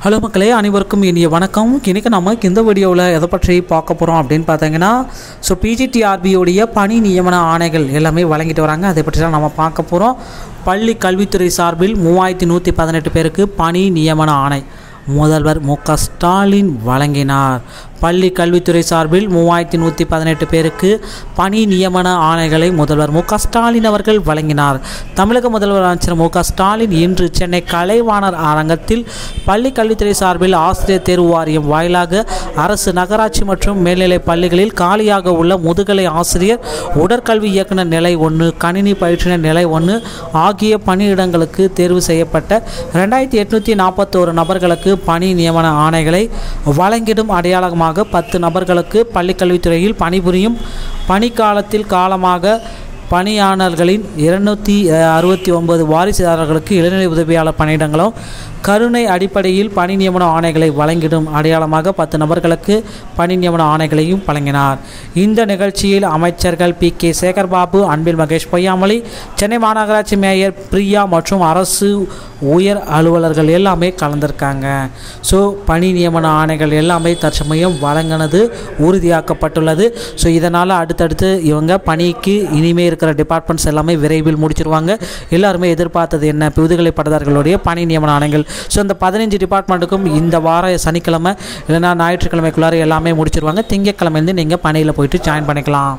hello மக்களே அனைவருக்கும் இனிய வணக்கம் இன்றைக்கி நம்ம இந்த வீடியோவில் எதை பற்றி பார்க்க போகிறோம் அப்படின்னு பார்த்தீங்கன்னா ஸோ பிஜிடிஆர்பியோடைய பணி நியமன ஆணைகள் எல்லாமே வழங்கிட்டு வராங்க அதை பற்றி தான் நம்ம பார்க்க போகிறோம் பள்ளி கல்வித்துறை சார்பில் மூவாயிரத்தி நூற்றி பதினெட்டு பேருக்கு பணி நியமன ஆணை முதல்வர் மு க ஸ்டாலின் வழங்கினார் பள்ளி கல்வித்துறை சார்பில் மூவாயிரத்தி நூற்றி பதினெட்டு பேருக்கு பணி நியமன ஆணைகளை முதல்வர் மு க ஸ்டாலின் அவர்கள் வழங்கினார் தமிழக முதல்வர் அமைச்சர் மு க ஸ்டாலின் இன்று சென்னை கலைவாணர் அரங்கத்தில் பள்ளி கல்வித்துறை சார்பில் ஆசிரியர் தேர்வு வாரியம் வாயிலாக அரசு நகராட்சி மற்றும் மேல்நிலைப் பள்ளிகளில் காலியாக உள்ள முதுகலை ஆசிரியர் உடற்கல்வி இயக்குனர் நிலை ஒன்று கணினி பயிற்றுனர் நிலை ஒன்று ஆகிய பணியிடங்களுக்கு தேர்வு செய்யப்பட்ட ரெண்டாயிரத்தி எட்நூற்றி நாற்பத்தோரு நபர்களுக்கு பணி நியமன ஆணைகளை வழங்கிடும் அடையாளமாக பத்து நபர்களுக்கு பள்ளிக்கல்வித்துறையில் பணிபுரியும் பணிக்காலத்தில் காலமாக பணியாளர்களின் இருநூற்றி அறுபத்தி ஒன்பது வாரிசுதாரர்களுக்கு இளநிலை உதவியாளர் பணியிடங்களும் கருணை அடிப்படையில் பணி நியமன ஆணைகளை வழங்கிடும் அடையாளமாக பத்து நபர்களுக்கு பணி நியமன ஆணைகளையும் வழங்கினார் இந்த நிகழ்ச்சியில் அமைச்சர்கள் பி கே சேகர்பாபு அன்பில் மகேஷ் பொய்யாமொழி சென்னை மாநகராட்சி மேயர் பிரியா மற்றும் அரசு உயர் அலுவலர்கள் எல்லாமே கலந்திருக்காங்க ஸோ பணி நியமன ஆணைகள் எல்லாமே தற்சமயம் வழங்கினது உறுதியாக்கப்பட்டுள்ளது ஸோ இதனால் அடுத்தடுத்து இவங்க பணிக்கு இனிமே இருக்கிற டிபார்ட்மெண்ட்ஸ் எல்லாமே விரைவில் முடிச்சிருவாங்க எல்லாருமே எதிர்பார்த்தது என்ன புதுகலை பட்டதாரிகளுடைய பணி நியமன ஆணைகள் ஸோ இந்த பதினஞ்சு டிபார்ட்மெண்ட்டுக்கும் இந்த வார சனிக்கிழமை இல்லைன்னா ஞாயிற்றுக்கிழமைக்குள்ளார எல்லாமே முடிச்சிருவாங்க திங்கட்கிழமைலேருந்து நீங்கள் பணியில் போயிட்டு ஜாயின் பண்ணிக்கலாம்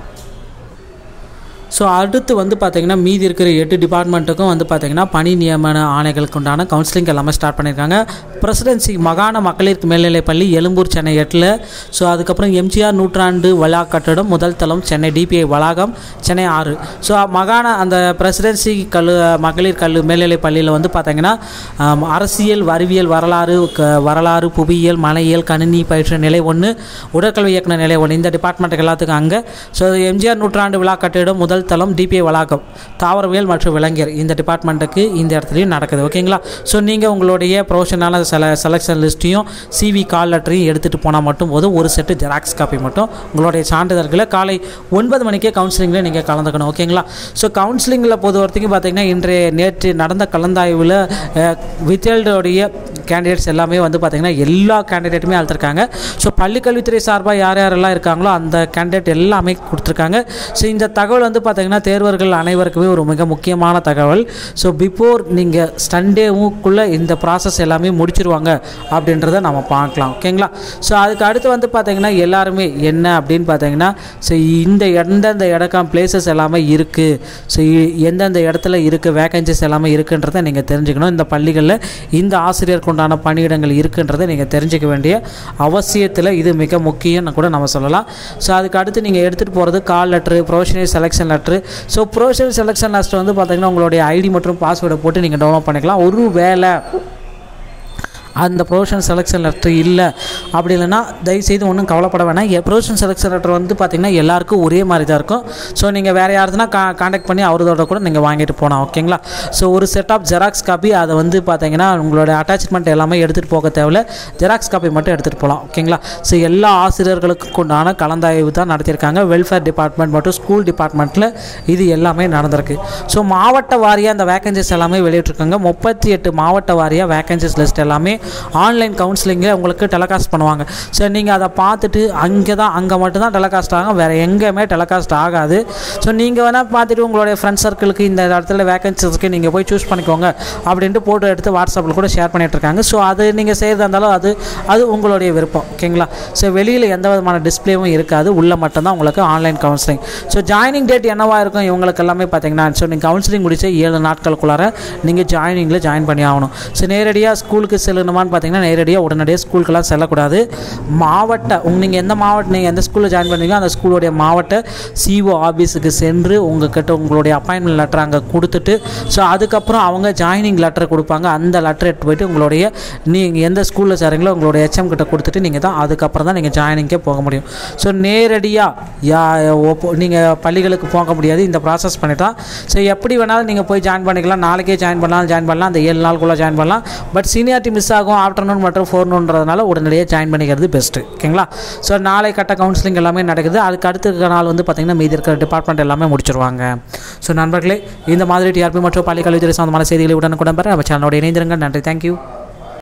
ஸோ அடுத்து வந்து பார்த்திங்கன்னா மீதி இருக்கிற எட்டு டிபார்ட்மெண்ட்டுக்கும் வந்து பார்த்திங்கன்னா பணி நியமன ஆணைகளுக்கு உண்டான கவுன்சிலிங் எல்லாமே ஸ்டார்ட் பண்ணியிருக்காங்க பிரசிடென்சி மகாண மகளிர் மேல்நிலைப் பள்ளி எழும்பூர் சென்னை எட்டில் ஸோ அதுக்கப்புறம் எம்ஜிஆர் நூற்றாண்டு வளா கட்டடம் முதல் தளம் சென்னை டிபிஐ வளாகம் சென்னை ஆறு ஸோ மகாண அந்த பிரசிடென்சி கல்லு மகளிர் கல்லு மேல்நிலைப் பள்ளியில் வந்து பார்த்திங்கன்னா ஆம், அரசியல் அறிவியல் வரலாறு க வரலாறு புவியியல் மனையியல் கணினி பயிற்று நிலை ஒன்று உடற்கல்வி இயக்குனர் நிலை ஒன்று இந்த டிபார்ட்மெண்ட்டுக்கு எல்லாத்துக்கும் அங்கே ஸோ எம்ஜிஆர் நூற்றாண்டு விழா கட்டிடம் முதல் தளம் டிபிஐ வளாகம் தாவரவியல் மற்றும் விலங்கியல் இந்த டிபார்ட்மெண்ட்டுக்கு இந்த இடத்துலையும் நடக்குது ஓகேங்களா ஸோ நீங்கள் உங்களுடைய ப்ரொஃபஷனலான செல செலெக்ஷன் லிஸ்ட்டையும் சிவி கால் லெட்டரையும் எடுத்துகிட்டு போனால் மட்டும் போதும் ஒரு செட்டு ஜெராக்ஸ் காப்பி மட்டும் உங்களுடைய சான்றிதழ்களை காலை ஒன்பது மணிக்கே கவுன்சிலிங்கில் நீங்கள் கலந்துக்கணும் ஓகேங்களா ஸோ கவுன்சிலிங்கில் பொறுத்த வரைக்கும் பார்த்தீங்கன்னா இன்றைய நேற்று நடந்த கலந்தாய்வில் வித்தல்டோடைய கேண்டிடேட்ஸ் எல்லாமே வந்து பார்த்திங்கன்னா எல்லா கேண்டிடேட்டுமே அழுத்திருக்காங்க ஸோ பள்ளிக்கல்வித்துறை சார்பாக யார் யாரெல்லாம் இருக்காங்களோ அந்த கேண்டிடேட் எல்லாமே கொடுத்துருக்காங்க ஸோ இந்த தகவல் வந்து பார்த்திங்கன்னா தேர்வர்கள் அனைவருக்குமே ஒரு மிக முக்கியமான தகவல் ஸோ பிஃபோர் நீங்கள் சண்டேவுக்குள்ளே இந்த ப்ராசஸ் எல்லாமே முடிச்சிருவாங்க அப்படின்றத நம்ம பார்க்கலாம் ஓகேங்களா ஸோ அதுக்கு அடுத்து வந்து பார்த்திங்கன்னா எல்லாருமே என்ன அப்படின்னு பார்த்தீங்கன்னா ஸோ இந்த எந்தெந்த இடக்கம் பிளேசஸ் எல்லாமே இருக்குது ஸோ எந்தெந்த இடத்துல இருக்குது வேகன்சிஸ் எல்லாமே இருக்குன்றதை நீங்கள் தெரிஞ்சுக்கணும் இந்த பள்ளிகளில் இந்த ஆசிரியருக்கு உண்டான பணியிடங்கள் இருக்குன்றதை நீங்கள் தெரிஞ்சுக்க வேண்டிய அவசியத்தில் இது மிக முக்கியம்னு கூட நம்ம சொல்லலாம் ஸோ அதுக்கு அடுத்து நீங்கள் எடுத்துகிட்டு போகிறது call letter professional selection letter so professional selection list வந்து பார்த்தீங்கன்னா உங்களுடைய ஐடி மற்றும் பாஸ்வேர்டை போட்டு நீங்கள் டவுன்லோட் பண்ணிக்கலாம் ஒரு வேளை அந்த ப்ரொஃபஷனல் செலெக்ஷன் லெட்டர் இல்லை அப்படி இல்லைன்னா தயவுசெய்து ஒன்றும் கவலைப்பட வேணாம் ப்ரொஃபஷனல் செலெக்ஷன் லெட்டர் வந்து பார்த்திங்கன்னா எல்லாருக்கும் ஒரே மாதிரி தான் இருக்கும் ஸோ நீங்கள் வேறு யாருதுனா கா காண்டாக்ட் பண்ணி அவரோட கூட நீங்கள் வாங்கிட்டு போகலாம் ஓகேங்களா ஸோ ஒரு செட் ஆஃப் ஜெராக்ஸ் காப்பி அதை வந்து பார்த்தீங்கன்னா உங்களோட அட்டாச்மெண்ட் எல்லாமே எடுத்துகிட்டு போக தேவையில்ல ஜெராக்ஸ் காப்பி மட்டும் எடுத்துகிட்டு போகலாம் ஓகேங்களா ஸோ எல்லா ஆசிரியர்களுக்கும் உண்டான கலந்தாய்வு தான் நடத்தியிருக்காங்க வெல்ஃபேர் டிபார்ட்மெண்ட் மற்றும் ஸ்கூல் டிபார்ட்மெண்ட்டில் இது எல்லாமே நடந்திருக்கு ஸோ மாவட்ட வாரியாக அந்த வேகன்சிஸ் எல்லாமே வெளியிட்டிருக்காங்க முப்பத்தி எட்டு மாவட்ட வாரியாக வேகன்சிஸ் லிஸ்ட் எல்லாமே ஆன்லைன் கவுன்சிலிங்கில் உங்களுக்கு டெலகாஸ்ட் பண்ணுவாங்க ஸோ நீங்கள் அதை பார்த்துட்டு அங்கே தான் அங்கே மட்டும்தான் டெலகாஸ்ட் ஆகும் வேறு எங்கேயுமே டெலகாஸ்ட் ஆகாது ஸோ நீங்கள் வேணால் பார்த்துட்டு உங்களுடைய ஃப்ரெண்ட்ஸ் சர்க்கிளுக்கு இந்த இடத்துல வேகன்சிஸ்க்கு நீங்கள் போய் சூஸ் பண்ணிக்கோங்க அப்படின்ட்டு ஃபோட்டோ எடுத்து வாட்ஸ்அப்பில் கூட ஷேர் பண்ணிட்டு இருக்காங்க ஸோ அது நீங்கள் செய்கிறதா இருந்தாலும் அது அது உங்களுடைய விருப்பம் ஓகேங்களா ஸோ வெளியில் எந்த விதமான டிஸ்பிளேவும் இருக்காது உள்ளே மட்டும்தான் உங்களுக்கு online counselling so joining date என்னவா இருக்கும் இவங்களுக்கு எல்லாமே பார்த்தீங்கன்னா ஸோ நீங்கள் கவுன்சிலிங் முடிச்ச ஏழு நாட்களுக்குள்ளார நீங்கள் ஜாயினிங்கில் ஜாயின் பண்ணி ஆகணும் ஸோ நேரடியாக ஸ்கூலுக்கு செல்லணுமான்னு பார்த்தீங்கன்னா நேரடியாக உடனடியாக ஸ்கூலுக்கெல்லாம் செல்லக்கூடாது மாவட்ட உங்க நீங்கள் எந்த மாவட்டம் நீங்கள் எந்த ஸ்கூலில் ஜாயின் பண்ணுவீங்க அந்த ஸ்கூலுடைய மாவட்ட சிஓ ஆஃபீஸுக்கு சென்று உங்ககிட்ட உங்களுடைய அப்பாயின்மெண்ட் லெட்டர் அங்கே கொடுத்துட்டு ஸோ அதுக்கப்புறம் அவங்க ஜாயினிங் லெட்டர் கொடுப்பாங்க அந்த லெட்டர் எடுத்து போயிட்டு உங்களுடைய நீங்கள் எந்த ஸ்கூலில் சேரீங்களோ உங்களுடைய ஹெச்எம் கிட்ட கொடுத்துட்டு நீங்கள் தான் அதுக்கப்புறம் தான் நீங்கள் ஜாயினிங்கே போக முடியும் ஸோ நேரடியாக யா நீங்கள் பள்ளிகளுக்கு போக முடியாது இந்த ப்ராசஸ் பண்ணிட்டா ஸோ எப்படி வேணாலும் நீங்கள் போய் ஜாயின் பண்ணிக்கலாம் நாளைக்கே ஜாயின் பண்ணலாம் ஜாயின் பண்ணலாம் அந்த ஏழு நாளுக்குள்ளே ஜாயின் பண்ணலாம் பட் சீனியாரிட்டி மிஸ் ஆகும் ஆஃப்டர்நூன் மற்றும் ஃபோர்னூன்றதுனால உடனடியாக ஜாயின் பண்ணிக்கிறது பெஸ்ட்டு ஓகேங்களா ஸோ நாளை கட்ட கவுன்சிலிங் எல்லாமே நடக்குது அதுக்கு அடுத்த நாள் வந்து பார்த்திங்கன்னா மீதி இருக்கிற டிபார்ட்மெண்ட் எல்லாமே முடிச்சிருவாங்க ஸோ நண்பர்களே இந்த மாதிரி டிஆர்பி மற்றும் பள்ளி கல்வித்துறை சம்பந்தமான செய்திகளை உடனுக்குடன் பெற நம்ம சேனலோட இணைந்திருங்க நன்றி தேங்க்யூ